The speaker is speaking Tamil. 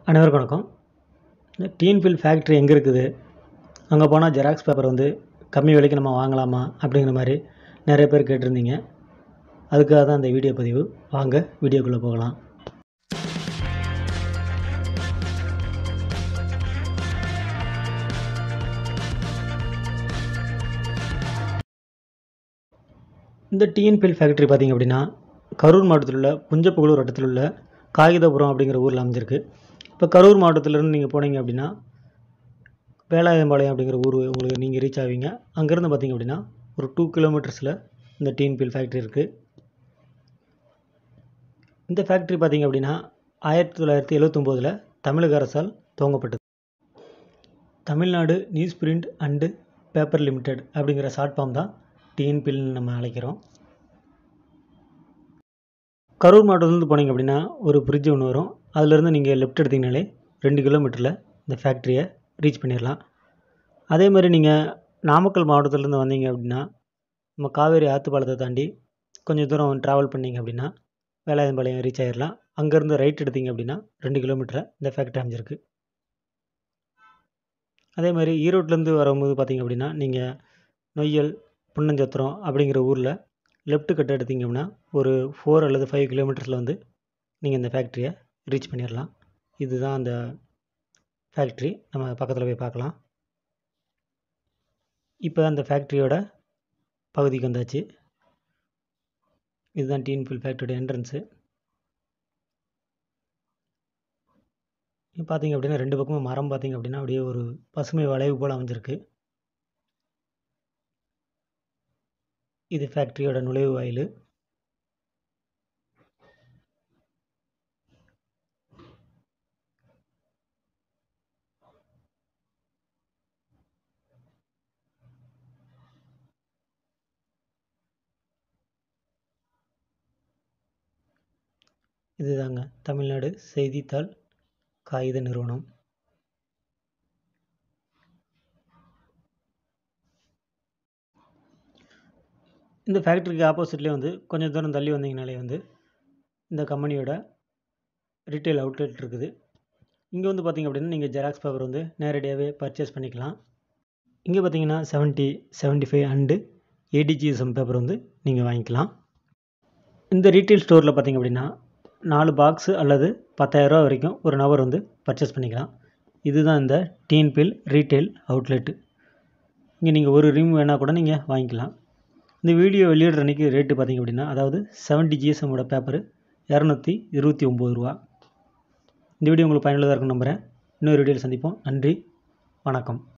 அனைவருக்கும் வணக்கம் இந்த டிஎன்ஃபில் ஃபேக்ட்ரி எங்கே இருக்குது அங்கே போனால் ஜெராக்ஸ் பேப்பர் வந்து கம்மி விலைக்கு நம்ம வாங்கலாமா அப்படிங்கிற மாதிரி நிறைய பேர் கேட்டிருந்தீங்க அதுக்காக தான் இந்த வீடியோ பதிவு வாங்க வீடியோக்குள்ளே போகலாம் இந்த டிஎன்பிஎல் ஃபேக்ட்ரி பார்த்திங்க அப்படின்னா கரூர் மாவட்டத்தில் உள்ள புஞ்சப்புகலூர் வட்டத்தில் உள்ள காகிதபுரம் அப்படிங்கிற ஊரில் அமைஞ்சிருக்கு இப்போ கரூர் மாவட்டத்திலேருந்து நீங்கள் போனீங்க அப்படின்னா வேலாயுதம்பாளையம் அப்படிங்கிற ஊர் உங்களுக்கு நீங்கள் ரீச் ஆவீங்க அங்கேருந்து பார்த்தீங்க அப்படின்னா ஒரு டூ கிலோமீட்டர்ஸில் இந்த டிஎன்பிஎல் ஃபேக்ட்ரி இருக்குது இந்த ஃபேக்ட்ரி பார்த்திங்க அப்படின்னா ஆயிரத்தி தொள்ளாயிரத்தி எழுவத்தொம்போதில் தமிழக அரசால் துவங்கப்பட்டது Tamil Nadu news print and paper limited அப்படிங்கிற ஷார்ட் ஃபார்ம் தான் டிஎன்பிஎல்னு நம்ம அழைக்கிறோம் கரூர் மாவட்டத்துலேருந்து போனீங்க அப்படின்னா ஒரு பிரிட்ஜ் ஒன்று வரும் அதுலேருந்து நீங்கள் லெஃப்ட் எடுத்தீங்கனாலே ரெண்டு கிலோமீட்டரில் இந்த ஃபேக்ட்ரியை ரீச் பண்ணிடலாம் அதே மாதிரி நீங்கள் நாமக்கல் மாவட்டத்துலேருந்து வந்தீங்க அப்படின்னா நம்ம காவேரி ஆற்று பாலத்தை தாண்டி கொஞ்சம் தூரம் ட்ராவல் பண்ணிங்க அப்படின்னா வேலாயுதம்பாளையம் ரீச் ஆகிடலாம் அங்கேருந்து ரைட் எடுத்தீங்க அப்படின்னா ரெண்டு கிலோமீட்டரில் இந்த ஃபேக்ட்ரி அமைஞ்சிருக்கு அதே மாதிரி ஈரோட்லேருந்து வரும்போது பார்த்தீங்க அப்படின்னா நீங்கள் நொய்யல் புன்னஞ்சத்திரம் அப்படிங்கிற ஊரில் லெஃப்ட் கட் எடுத்தீங்க அப்படின்னா ஒரு ஃபோர் அல்லது ஃபைவ் கிலோமீட்டர்ஸில் வந்து நீங்கள் இந்த ஃபேக்ட்ரியை ரீச் பண்ணிடலாம் இதுதான் அந்த ஃபேக்ட்ரி நம்ம பக்கத்தில் போய் பார்க்கலாம் இப்போ அந்த ஃபேக்ட்ரியோட பகுதிக்கு வந்தாச்சு இதுதான் டிஎன்ஃபில் ஃபேக்ட்ரியோட என்ட்ரன்ஸு பார்த்தீங்க அப்படின்னா ரெண்டு பக்கமும் மரம் பார்த்தீங்க அப்படின்னா அப்படியே ஒரு பசுமை வளைவு போல் அமைஞ்சிருக்கு இது ஃபேக்ட்ரியோட நுழைவு வாயில் இதுதாங்க தமிழ்நாடு செய்தித்தாள் காகித நிறுவனம் இந்த ஃபேக்ட்ரிக்கு ஆப்போசிட்லேயே வந்து கொஞ்சம் தூரம் தள்ளி வந்தீங்கனாலே வந்து இந்த கம்பெனியோட ரீட்டைல் அவுட்லெட் இருக்குது இங்கே வந்து பார்த்திங்க அப்படின்னா நீங்கள் ஜெராக்ஸ் பேப்பர் வந்து நேரடியாகவே பர்ச்சேஸ் பண்ணிக்கலாம் இங்கே பார்த்தீங்கன்னா seventy seventy five and ADGSM paper வந்து நீங்கள் வாங்கிக்கலாம் இந்த ரீட்டைல் ஸ்டோரில் பார்த்திங்க அப்படின்னா நாலு பாக்ஸு அல்லது பத்தாயிரரூவா வரைக்கும் ஒரு நபர் வந்து பர்ச்சேஸ் பண்ணிக்கலாம் இதுதான் இந்த டிஎன்பிஎல் ரீட்டைல் அவுட்லெட்டு இங்கே நீங்கள் ஒரு ரீம் வேணால் கூட நீங்கள் வாங்கிக்கலாம் இந்த வீடியோ வெளியிடுற அன்றைக்கி ரேட்டு பார்த்திங்க அப்படின்னா அதாவது செவன்ட்டி ஜிஎஸ்எம்மோட பேப்பரு இரநூத்தி இருபத்தி ஒம்பது ரூபா இந்த வீடியோ உங்களுக்கு பயனுள்ளதாக இருக்குன்னு நம்புகிறேன் இன்னொரு வீடியோவில் சந்திப்போம் நன்றி வணக்கம்